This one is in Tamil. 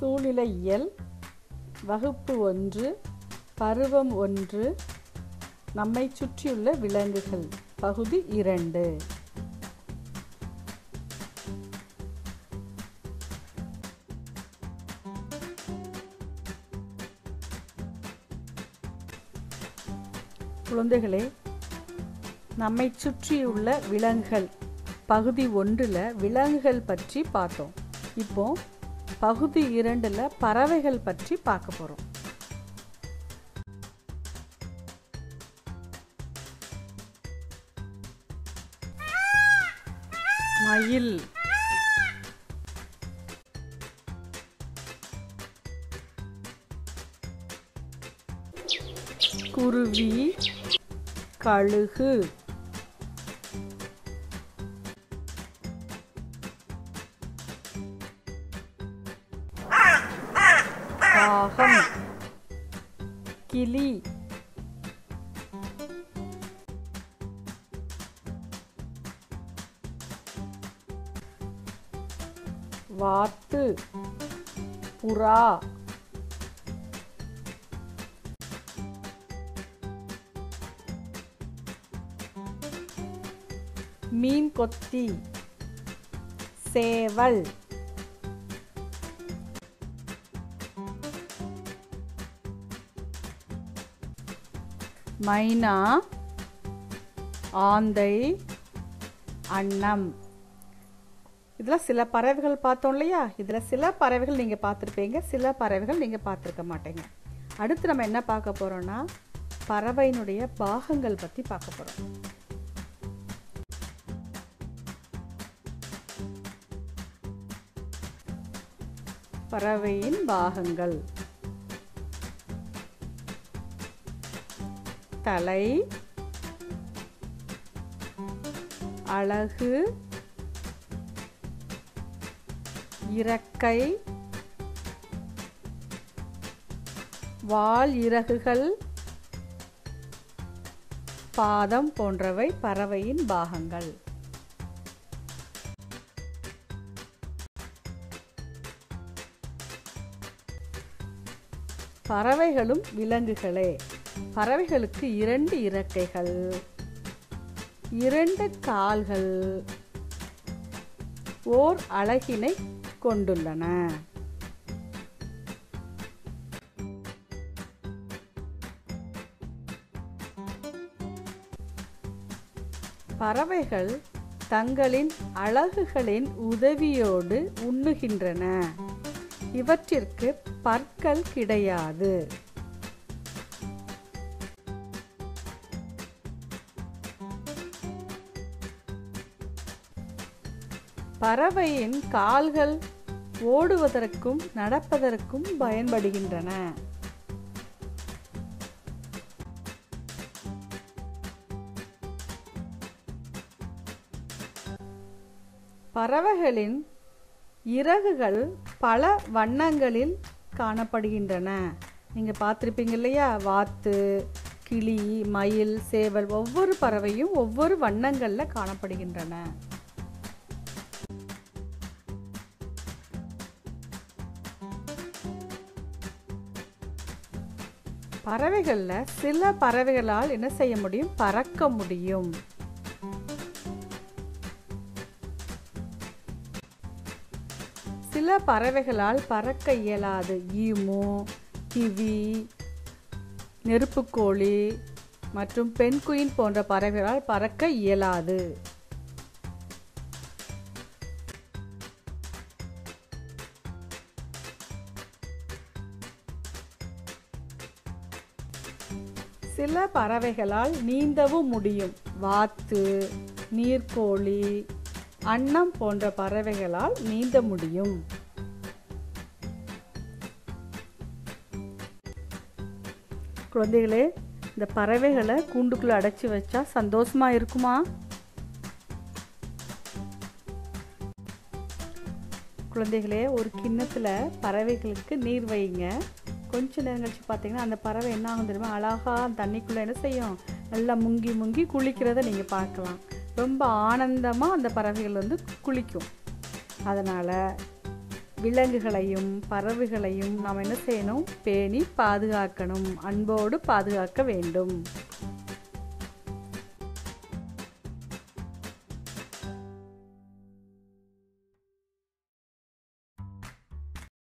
சூழ்நிலையியல் வகுப்பு ஒன்று பருவம் ஒன்று நம்மை சுற்றியுள்ள விலங்குகள் பகுதி இரண்டு குழந்தைகளே நம்மை சுற்றியுள்ள விலங்குகள் பகுதி ஒன்றில் விலங்குகள் பற்றி பார்த்தோம் இப்போ பகுதி இரண்டில் பறவைகள் பற்றி பார்க்க போகிறோம் மயில் குருவி கழுகு காகம் கிளி வாத்து புறா மீன் கொத்தி சேவல் மைனா ஆந்தை அன்னம் இதில் சில பறவைகள் பார்த்தோம் இல்லையா இதில் சில பறவைகள் நீங்கள் பார்த்துருப்பீங்க சில பறவைகள் நீங்கள் பார்த்துருக்க மாட்டீங்க அடுத்து நம்ம என்ன பார்க்க போகிறோம்னா பறவையினுடைய பாகங்கள் பற்றி பார்க்க போகிறோம் பறவையின் பாகங்கள் தலை அழகு இறக்கை வால் இறகுகள் பாதம் போன்றவை பறவையின் பாகங்கள் பறவைகளும் விலங்குகளே பறவைகளுக்கு இரண்டு இறக்கைகள் இரண்டு கால்கள் ஓர் அழகினை கொண்டுள்ளன பறவைகள் தங்களின் அழகுகளின் உதவியோடு உண்ணுகின்றன இவற்றிற்கு பற்கள் கிடையாது பறவையின் கால்கள் ஓடுவதற்கும் நடப்பதற்கும் பயன்படுகின்றன பறவைகளின் இறகுகள் பல வண்ணங்களில் காணப்படுகின்றன நீங்கள் பார்த்துருப்பீங்க இல்லையா வாத்து கிளி மயில் சேவல் ஒவ்வொரு பறவையும் ஒவ்வொரு வண்ணங்களில் காணப்படுகின்றன பறவைகளில் சில பறவைகளால் என்ன செய்ய முடியும் பறக்க முடியும் சில பறவைகளால் பறக்க இயலாது ஈமு கிவி நெருப்புக்கோழி மற்றும் பெண்குயின் போன்ற பறவைகளால் பறக்க இயலாது சில பறவைகளால் நீந்தவும் முடியும் வாத்து நீர்க்கோழி அன்னம் போன்ற பறவைகளால் நீந்த முடியும் குழந்தைகளே இந்த பறவைகளை கூண்டுக்குள்ள அடைச்சி வச்சா சந்தோஷமா இருக்குமா குழந்தைகளே ஒரு கிண்ணத்துல பறவைகளுக்கு நீர் வைங்க கொஞ்ச நேரம் கழிச்சு பார்த்தீங்கன்னா அந்த பறவை என்ன ஆகும் தெரியுமா அழகா தண்ணிக்குள்ள என்ன செய்யும் நல்லா முங்கி முங்கி குளிக்கிறத நீங்க பார்க்கலாம் ரொம்ப ஆனந்தமா அந்த பறவைகள் வந்து குளிக்கும் அதனால விலங்குகளையும் பறவைகளையும் நாம் என்ன செய்யணும் பேணி பாதுகாக்கணும் அன்போடு பாதுகாக்க வேண்டும்